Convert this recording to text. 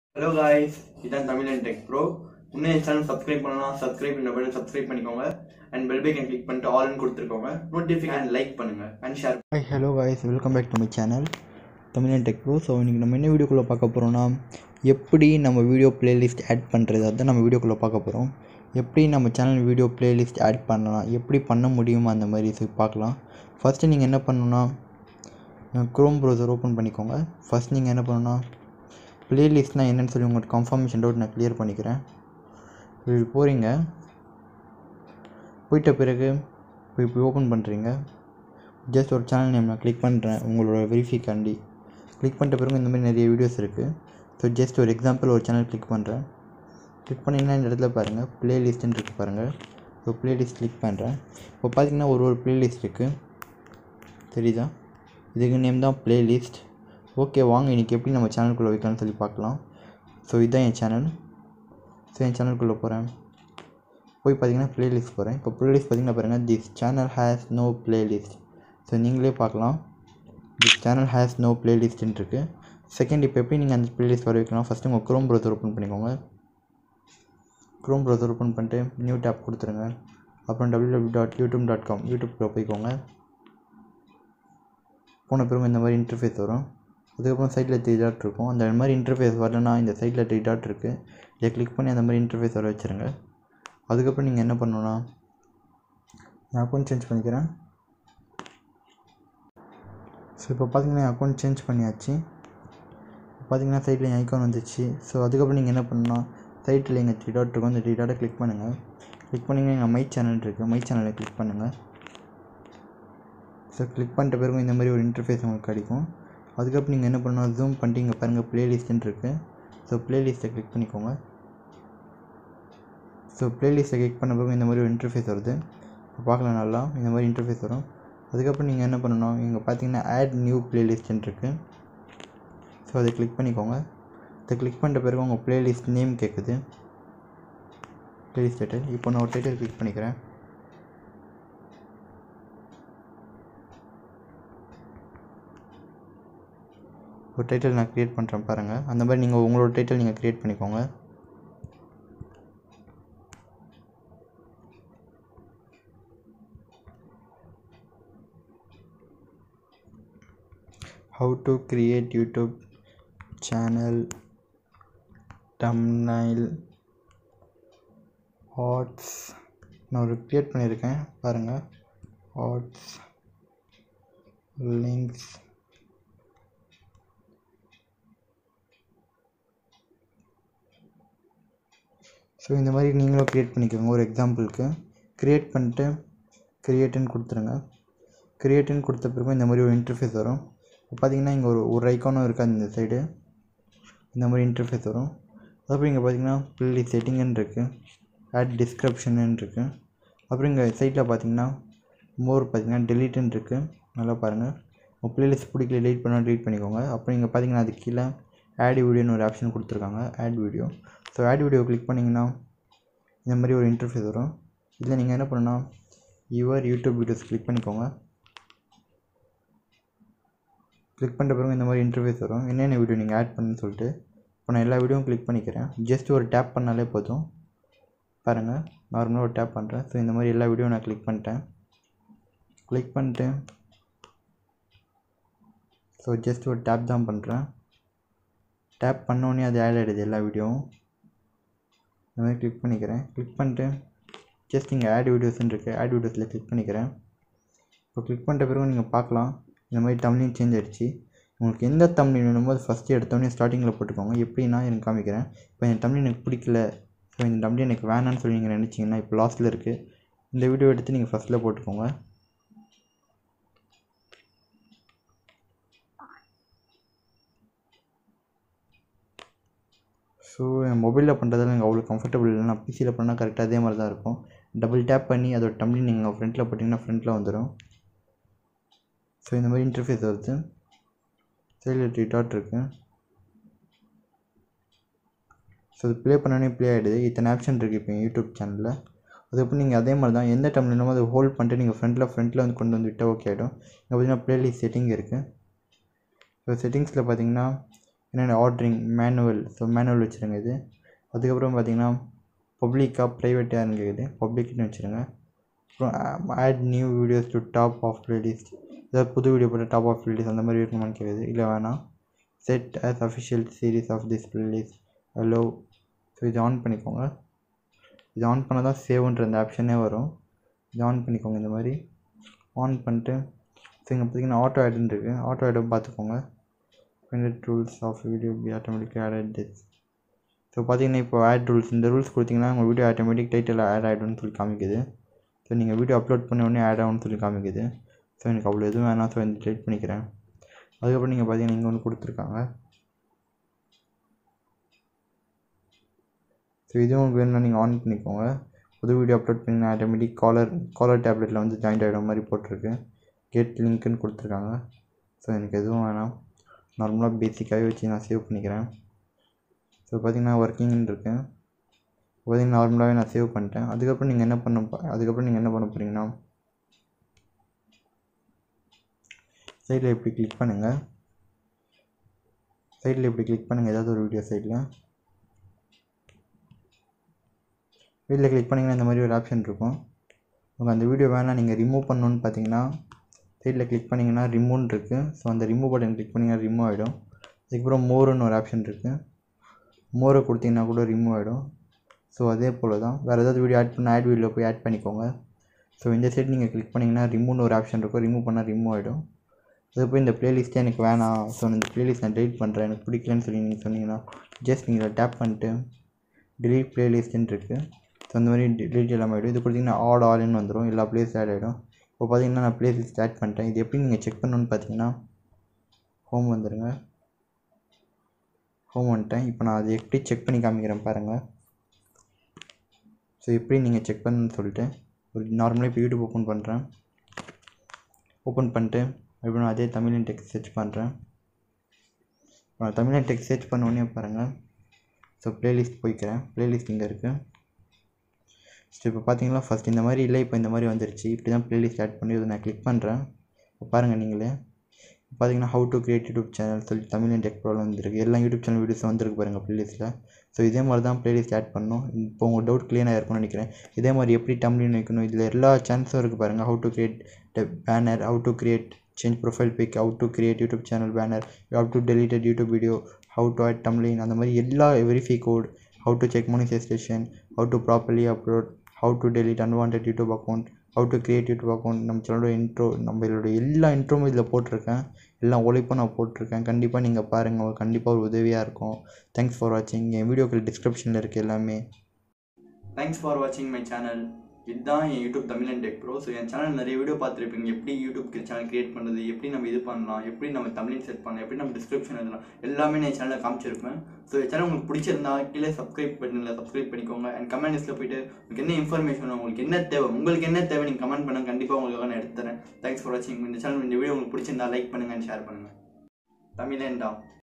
hello guys இதான் தமிழன் tech bro இன்னும் என் சேனல் சப்ஸ்கிரைப் பண்ணலாம் சப்ஸ்கிரைப் பண்ண பட்டன் சப்ஸ்கிரைப் பண்ணிக்கோங்க அண்ட் பெல் பைக்கன் கிளிக் பண்ணிட்டு ஆல்னு கொடுத்துருக்கோங்க நோட்டிஃபிகேஷன் லைக் பண்ணுங்க and share hi hello guys welcome back to my channel Tamilan tech bro so இன்றைக்கி நம்ம என்ன வீடியோக்குள்ளே பார்க்க போகிறோம்னா எப்படி நம்ம வீடியோ பிளேலிஸ்ட் ஆட் பண்ணுறது அதுதான் நம்ம வீடியோக்குள்ளே பார்க்க போகிறோம் எப்படி நம்ம சேனல் வீடியோ பிளேலிஸ்ட் ஆட் பண்ணலாம் எப்படி பண்ண முடியுமா அந்த மாதிரி சொல்லி பார்க்கலாம் ஃபஸ்ட்டு நீங்கள் என்ன பண்ணணும்னா க்ரோம் ப்ரௌசர் ஓப்பன் பண்ணிக்கோங்க ஃபஸ்ட் நீங்கள் என்ன பண்ணணும்னா பிளேலிஸ்ட்னால் என்னென்னு சொல்லி உங்களுக்கு கன்ஃபர்மேஷன் டவுட் நான் க்ளியர் பண்ணிக்கிறேன் இப்படி போகிறீங்க போயிட்ட பிறகு இப்போ இப்படி ஓப்பன் பண்ணுறீங்க ஜஸ்ட் ஒரு சேனல் நேம் நான் கிளிக் பண்ணுறேன் உங்களோட வெரிஃபிகாண்டி கிளிக் பண்ணிட்ட பிறகு இந்த மாதிரி நிறைய வீடியோஸ் இருக்குது ஸோ ஜஸ்ட் ஒரு எக்ஸாம்பிள் ஒரு சேனல் கிளிக் பண்ணுறேன் கிளிக் பண்ணிங்கன்னா இந்த இடத்துல பாருங்கள் ப்ளேலிஸ்ட்டுன்னு இருக்குது பாருங்கள் ஸோ ப்ளேலிஸ்ட் கிளிக் பண்ணுறேன் இப்போ பார்த்தீங்கன்னா ஒரு ஒரு ப்ளேலிஸ்ட் இருக்குது தெரியுதா இதுக்கு நேம் தான் ப்ளேலிஸ்ட் ஓகே வாங்க இன்றைக்கி எப்படி நம்ம சேனலுக்குள்ளே வைக்கலாம்னு சொல்லி பார்க்கலாம் ஸோ இதுதான் என் சேனல் ஸோ என் சேனலுக்குள்ளே போகிறேன் போய் பார்த்தீங்கன்னா ப்ளேலிஸ்ட் போகிறேன் இப்போ ப்ளேலிஸ்ட் பார்த்தீங்கன்னா பாருங்கள் this channel has no playlist so நீங்களே பார்க்கலாம் திஸ் சேனல் ஹேஸ் நோ ப்ளேலிஸ்ட்னு இருக்குது செகண்ட் இப்போ எப்படி நீங்கள் அந்த ப்ளேலிஸ்ட் வர வைக்கலாம் ஃபஸ்ட்டு உங்கள் க்ரோம் ப்ரௌசர் ஓப்பன் பண்ணிக்கோங்க க்ரோம் ப்ரௌசர் ஓப்பன் பண்ணிட்டு நியூ டேப் கொடுத்துருங்க அப்புறம் W W dot YouTube dot com யூடியூப்குள்ளே போய்க்கோங்க போன பிறகு இந்த மாதிரி இன்டர்ஃபேஸ் வரும் அதுக்கப்புறம் சைடில் த்ரீ டாட் இருக்கும் அந்த மாதிரி இன்டர்ஃபேஸ் வரலன்னா இந்த சைடில் த்ரீ டாட் இருக்குது இதை கிளிக் பண்ணி அந்த மாதிரி இன்டர்ஃபேஸ் வர வச்சுருங்க அதுக்கப்புறம் நீங்கள் என்ன பண்ணணும்னா நான் அக்கௌண்ட் சேஞ்ச் பண்ணிக்கிறேன் ஸோ இப்போ பார்த்தீங்கன்னா என் அக்கௌண்ட் சேஞ்ச் பண்ணியாச்சு பார்த்தீங்கன்னா சைட்டில் என் ஐக்கான் வந்துச்சு ஸோ அதுக்கப்புறம் நீங்கள் என்ன பண்ணணும் சைட்டில் எங்கள் த்ரீ டாட் இருக்கும் அந்த த்ரீ டாட்டை கிளிக் பண்ணுங்கள் கிளிக் பண்ணிங்கன்னா எங்கள் மை சேனல் இருக்குது மை சேனலை கிளிக் பண்ணுங்கள் ஸோ கிளிக் பண்ணிட்ட பிறகு இந்த மாதிரி ஒரு இன்டர்ஃபேஸ் உங்களுக்கு கிடைக்கும் அதுக்கப்புறம் நீங்கள் என்ன பண்ணணும் ஜூம் பண்ணிட்டு இங்கே பாருங்கள் ப்ளேலிஸ்ட்டுன்னு இருக்குது ஸோ ப்ளேலிஸ்ட்டை கிளிக் பண்ணிக்கோங்க ஸோ ப்ளேலிஸ்ட்டை கிளிக் பண்ண பிறகு இந்த மாதிரி ஒரு இன்டர்ஃபேஸ் வருது இப்போ பார்க்கலாம் நல்லா இந்த மாதிரி இன்டர்ஃபேஸ் வரும் அதுக்கப்புறம் நீங்கள் என்ன பண்ணணும் இங்கே பார்த்தீங்கன்னா ஆட் நியூ ப்ளேலிஸ்ட்டுன்னு இருக்குது ஸோ அதை கிளிக் பண்ணிக்கோங்க இதை கிளிக் பண்ணிட்ட பிறகு உங்கள் ப்ளேலிஸ்ட் நேம் கேட்குது ப்ளேலிஸ்ட் டைட்டில் இப்போ நான் ஒரு டைட்டில் கிளிக் பண்ணிக்கிறேன் ஒரு டைட்டில் நான் க்ரியேட் பண்ணுறேன் பாருங்கள் அந்த மாதிரி நீங்கள் உங்களோட டைட்டில் நீங்கள் க்ரியேட் பண்ணிக்கோங்க how to create youtube channel thumbnail ads நான் ஒரு க்ரியேட் பண்ணியிருக்கேன் பாருங்கள் ஆட்ஸ் லிங்க்ஸ் ஸோ இந்த மாதிரி நீங்களும் க்ரியேட் பண்ணிக்கோங்க ஒரு எக்ஸாம்பிளுக்கு க்ரியேட் பண்ணிட்டு க்ரியேட்டுன்னு கொடுத்துருங்க க்ரியேட்டுன்னு கொடுத்த பிறகு இந்த மாதிரி ஒரு இன்டர்ஃபேஸ் வரும் இப்போ பார்த்தீங்கன்னா இங்கே ஒரு ஒரு ஐக்கானும் இருக்காது இந்த சைடு இந்த மாதிரி இன்டர்ஃபேஸ் வரும் அதுக்கப்புறம் இங்கே பார்த்தீங்கன்னா ப்ளே செட்டிங்குன்னு இருக்குது ஆட் டிஸ்கிரிப்ஷனுன்னு இருக்குது அப்புறம் இங்கே சைட்டில் பார்த்தீங்கன்னா மோர் பார்த்தீங்கன்னா டெலீட்டுன்னு இருக்குது நல்லா பாருங்கள் உங்கள் ப்ளேலிஸ்ட் பிடிக்கல டெலிட் பண்ணால் டெலிட் பண்ணிக்கோங்க அப்புறம் இங்கே பார்த்தீங்கன்னா அது கீழே ஆட் வீடியோன்னு ஒரு ஆப்ஷன் கொடுத்துருக்காங்க add video so add video click பண்ணிங்கன்னா இந்த மாதிரி ஒரு இன்டர்ஃபேஸ் வரும் இதில் நீங்கள் என்ன பண்ணணும் யுவர் யூடியூப் வீடியோஸ் கிளிக் பண்ணிக்கோங்க கிளிக் பண்ணுற பிறகு இந்த மாதிரி இன்டர்ஃபேஸ் வரும் என்னென்ன வீடியோ நீங்கள் ஆட் பண்ணுன்னு சொல்லிட்டு இப்போ நான் எல்லா வீடியோவும் கிளிக் பண்ணிக்கிறேன் ஜஸ்ட் ஒரு டேப் பண்ணாலே போதும் பாருங்கள் நார்மலாக ஒரு டேப் பண்ணுறேன் ஸோ இந்த மாதிரி எல்லா வீடியோ நான் கிளிக் பண்ணிட்டேன் கிளிக் பண்ணிட்டு ஸோ ஜஸ்ட் ஒரு டேப் தான் பண்ணுறேன் டேப் பண்ணோடனே அது ஆட் ஆகிடுது எல்லா வீடியோவும் இந்த மாதிரி கிளிக் பண்ணிக்கிறேன் கிளிக் பண்ணிட்டு ஜஸ்ட் இங்கே ஆட் வீடியோஸ்ன்னு இருக்குது ஆட் வீடியோஸில் கிளிக் பண்ணிக்கிறேன் இப்போ கிளிக் பண்ணிட்ட பிறகு நீங்கள் பார்க்கலாம் இந்த மாதிரி தமிழையும் சேஞ்ச் ஆகிடுச்சு உங்களுக்கு எந்த தமிழ் வேணுமோ அது ஃபஸ்ட்டு எடுத்தோடனே ஸ்டார்டிங்கில் போட்டுக்கோங்க எப்படின்னா எனக்கு காமிக்கிறேன் இப்போ இந்த தமிழ் எனக்கு பிடிக்கல ஸோ இந்த தமிழ் எனக்கு வேணான்னு சொல்லி நீங்கள் நினச்சிங்கன்னா இப்போ லாஸ்ட்டில் இருக்குது இந்த வீடியோ எடுத்து நீங்கள் ஃபஸ்ட்டில் போட்டுக்கோங்க ஸோ என் மொபைலில் பண்ணுறதுல எனக்கு அவ்வளோ கம்ஃபர்டபுள் இல்லை நான் பிசியில் பண்ணால் கரெக்டாக அதே மாதிரி தான் இருக்கும் டபுள் டேப் பண்ணி அதோட டம்ளி நீங்கள் ஃப்ரண்ட்டில் போட்டிங்கன்னா ஃப்ரண்ட்டில் வந்துடும் ஸோ இந்த மாதிரி இன்டர்ஃபேஸ் வருது சைடில் த்ரீ டாட் இருக்குது ஸோ அது ப்ளே பண்ணோடனே ப்ளே ஆகிடுது இத்தனை ஆப்ஷன் இருக்குது இப்போ யூடியூப் சேனலில் அதுக்கப்புறம் நீங்கள் அதே மாதிரி தான் எந்த டைம் வேணுமோ அதை ஹோல்ட் பண்ணிட்டு நீங்கள் ஃப்ரண்ட்டில் ஃப்ரண்ட்டில் வந்து கொண்டு வந்து விட்டால் ஓகே ஆகிடும் இங்கே பார்த்தீங்கன்னா ப்ளேலிஸ்ட் செட்டிங் இருக்குது ஸோ செட்டிங்ஸில் பார்த்தீங்கன்னா என்னென்ன ஆர்டரிங் மேனுவல் ஸோ மேனுவல் வச்சுருங்க இது அதுக்கப்புறம் பார்த்தீங்கன்னா பப்ளிக்காக ப்ரைவேட்டாக கேட்குது பப்ளிக்னு வச்சுருங்க அப்புறம் add new videos to top of playlist ஏதாவது புது வீடியோ போட்டு டாப் ஆஃப் ப்ளேலிஸ்ட் அந்த மாதிரி இருக்கணுமான்னு கேட்குது இல்லை வேணாம் set as official series of this playlist hello so இது ஆன் பண்ணிக்கோங்க இது ஆன் பண்ணால் தான் சேவ்ன்ற அந்த ஆப்ஷனே வரும் இது ஆன் பண்ணிக்கோங்க இந்த மாதிரி ஆன் பண்ணிட்டு ஸோ இங்கே பார்த்தீங்கன்னா ஆட்டோ ஆடுன்னு இருக்குது ஆட்டோ ஆடும் பார்த்துக்கோங்க printed rules of video be ஆட்டோமேட்டிக்காக ஆட் ஆட் திஸ் ஸோ பார்த்தீங்கன்னா இப்போ ஆட் ரூல்ஸ் இந்த ரூல்ஸ் கொடுத்தீங்கன்னா உங்கள் வீடியோ ஆட்டோமேட்டிக் டைட்டில் ஆட் ஆகிடும்னு சொல்லி காமிக்குது ஸோ நீங்கள் வீடியோ அப்லோட் பண்ண உடனே ஆட் ஆகும்னு சொல்லி காமிக்குது ஸோ எனக்கு அவ்வளோ எதுவும் வேணாம் ஸோ இந்த டெலிட் பண்ணிக்கிறேன் அதுக்கப்புறம் நீங்கள் பார்த்தீங்கன்னா இங்கே ஒன்று கொடுத்துருக்காங்க ஸோ இதுவும் உங்களுக்கு வேணும்னா நீங்கள் ஆன் பண்ணிக்கோங்க புது வீடியோ அப்லோட் பண்ணி ஆட்டோமேட்டிக் காலர் காலர் டேப்லெட்டில் வந்து ஜாயிண்ட் ஆகிடும் மாதிரி போட்டிருக்கு கெட் லிங்க்குன்னு கொடுத்துருக்காங்க ஸோ எனக்கு எதுவும் வேணாம் நார்மலாக பேசிக்காகவே வச்சு நான் சேவ் பண்ணிக்கிறேன் ஸோ பார்த்தீங்கன்னா ஒர்க்கிங்னு இருக்கு பார்த்தீங்கன்னா நார்மலாகவே நான் சேவ் பண்ணிட்டேன் அதுக்கப்புறம் நீங்கள் என்ன பண்ண போ- அதுக்கப்புறம் நீங்கள் என்ன பண்ண போகிறீங்கன்னா சைடில் இப்படி கிளிக் பண்ணுங்கள் சைடில் இப்படி கிளிக் பண்ணுங்கள் ஏதாவது ஒரு வீடியோ சைடில் வீடியோவில் கிளிக் பண்ணிங்கன்னா இந்த மாதிரி ஒரு ஆப்ஷன் இருக்கும் உங்களுக்கு அந்த வீடியோ வேணால் நீங்கள் ரிமூவ் பண்ணணுன்னு பார்த்தீங்கன்னா சைடில் கிளிக் பண்ணிங்கன்னா ரிமூவ்னு இருக்குது ஸோ அந்த ரிமூவ் பட்டன் கிளிக் பண்ணிங்கன்னா ரிமூவ் ஆகிடும் அதுக்கப்புறம் மோருன்னு ஒரு ஆப்ஷன் இருக்குது மோரை கொடுத்தீங்கன்னா கூட ரிமூவ் ஆகிடும் ஸோ அதே போல் தான் வேறு ஏதாவது வீடியோ ஆட் பண்ண ஆட் வீடியோ போய் ஆட் பண்ணிக்கோங்க ஸோ இந்த சைடு நீங்கள் கிளிக் பண்ணிங்கன்னா ரிமூவ்னு ஒரு ஆப்ஷன் இருக்கும் ரிமூவ் பண்ணால் ரிமூவ் ஆகிடும் அதுக்கப்புறம் இந்த பிளேலிஸ்ட்டே எனக்கு வேணாம் ஸோ இந்த பிளேலிஸ்ட் நான் டெலிட் பண்ணுறேன் எனக்கு பிடிக்கலன்னு சொல்லி நீங்கள் சொன்னீங்கன்னா ஜஸ்ட் நீங்கள் டேப் பண்ணிட்டு delete பிளேலிஸ்ட்டுன்னு இருக்குது ஸோ அந்த மாதிரி delete எல்லாமே ஆகிடும் இது கொடுத்தீங்கன்னா ஆட் ஆல்னு வந்துடும் எல்லா பிளேஸ் ஆட் ஆகிடும் இப்போ பார்த்தீங்கன்னா நான் பிளேலிஸ்ட் ஆட் பண்ணிட்டேன் இது எப்படி நீங்கள் செக் பண்ணணும்னு பார்த்தீங்கன்னா ஹோம் வந்துடுங்க ஹோம் வந்துட்டேன் இப்போ நான் அதை எப்படி செக் பண்ணி காமிக்கிறேன் பாருங்கள் ஸோ எப்படி நீங்கள் செக் பண்ணணும்னு சொல்லிட்டு ஒரு நார்மலாக இப்போ யூடியூப் ஓப்பன் பண்ணுறேன் ஓப்பன் பண்ணிட்டு இப்போ நான் அதே தமிழன் டெக்ஸ்ட் சர்ச் பண்ணுறேன் இப்போ நான் தமிழன் டெக்ஸ்ட் சர்ச் பண்ண உடனே பாருங்கள் ஸோ ப்ளேலிஸ்ட் போய்க்கிறேன் ப்ளேலிஸ்ட் இங்கே இருக்குது ஸோ இப்போ பார்த்தீங்கன்னா ஃபஸ்ட் இந்த மாதிரி இல்லை இப்போ இந்த மாதிரி வந்துருச்சு இப்படி தான் ப்ளேலிஸ்ட் ஆட் பண்ணி இதை நான் கிளிக் பண்ணுறேன் இப்போ பாருங்கள் நீங்களே பார்த்தீங்கன்னா how to create YouTube channel சொல்லி தமிழ் அண்ட் டெக் ப்ராப்ளம் வந்துருக்கு எல்லா யூடியூப் சேனல் வீடியோஸ் வந்துருக்கு பாருங்கள் ப்ளேலிஸ்ட்டில் ஸோ இதே மாதிரி தான் ப்ளேலிஸ்ட் ஆட் பண்ணணும் இப்போ உங்கள் டவுட் கிளியராக இருக்கும்னு நினைக்கிறேன் இதே மாதிரி எப்படி டம்ளின் வைக்கணும் இதில் எல்லா சான்ஸும் இருக்குது பாருங்கள் how to create banner how to create change profile pic how to create YouTube channel banner how to deleted YouTube video how to add thumbnail அந்த மாதிரி எல்லா verify code how to check monetization how to properly upload how to delete unwanted YouTube account how to create YouTube account நம்ம சேனலோட intro நம்மளோட எல்லா இன்ட்ரோவும் இதில் போட்டிருக்கேன் எல்லா உழைப்பும் நான் போட்டிருக்கேன் கண்டிப்பாக நீங்கள் பாருங்கள் உங்களுக்கு கண்டிப்பாக ஒரு உதவியாக இருக்கும் தேங்க்ஸ் ஃபார் வாட்சிங் என் வீடியோக்கள் டிஸ்கிரிப்ஷனில் இருக்குது எல்லாமே தேங்க்ஸ் ஃபார் வாட்சிங் மை சேனல் இதுதான் என் YouTube Tamil and tech bro so என் சேனல் நிறைய வீடியோ பார்த்துருப்பீங்க எப்படி யூடியூப் சேனல் கிரியேட் பண்ணுறது எப்படி நம்ம இது பண்ணலாம் எப்படி நம்ம தமிழ் செட் பண்ணலாம் எப்படி நம்ம டிஸ்கிரிப்ஷன் எழுதலாம் எல்லாமே நான் என் சேனலில் காமிச்சிருப்பேன் ஸோ என் சேனல் உங்களுக்கு பிடிச்சிருந்தா கீழே சப்ஸ்கிரைப் பட்டனில் சப்ஸ்கிரைப் பண்ணிக்கோங்க அண்ட் கமெண்ட் லிஸ்ட்டில் போயிட்டு உங்களுக்கு என்ன இன்ஃபர்மேஷன் உங்களுக்கு என்ன தேவை உங்களுக்கு என்ன தேவை நீங்கள் கமெண்ட் பண்ணுங்க கண்டிப்பாக உங்களுக்காக நான் எடுத்து தரேன் தேங்க்ஸ் ஃபார் வாட்சிங் இந்த சேனல் இந்த வீடியோ உங்களுக்கு பிடிச்சிருந்தா லைக் பண்ணுங்கள் அண்ட் ஷேர் பண்ணுங்கள் தமிழேண்டா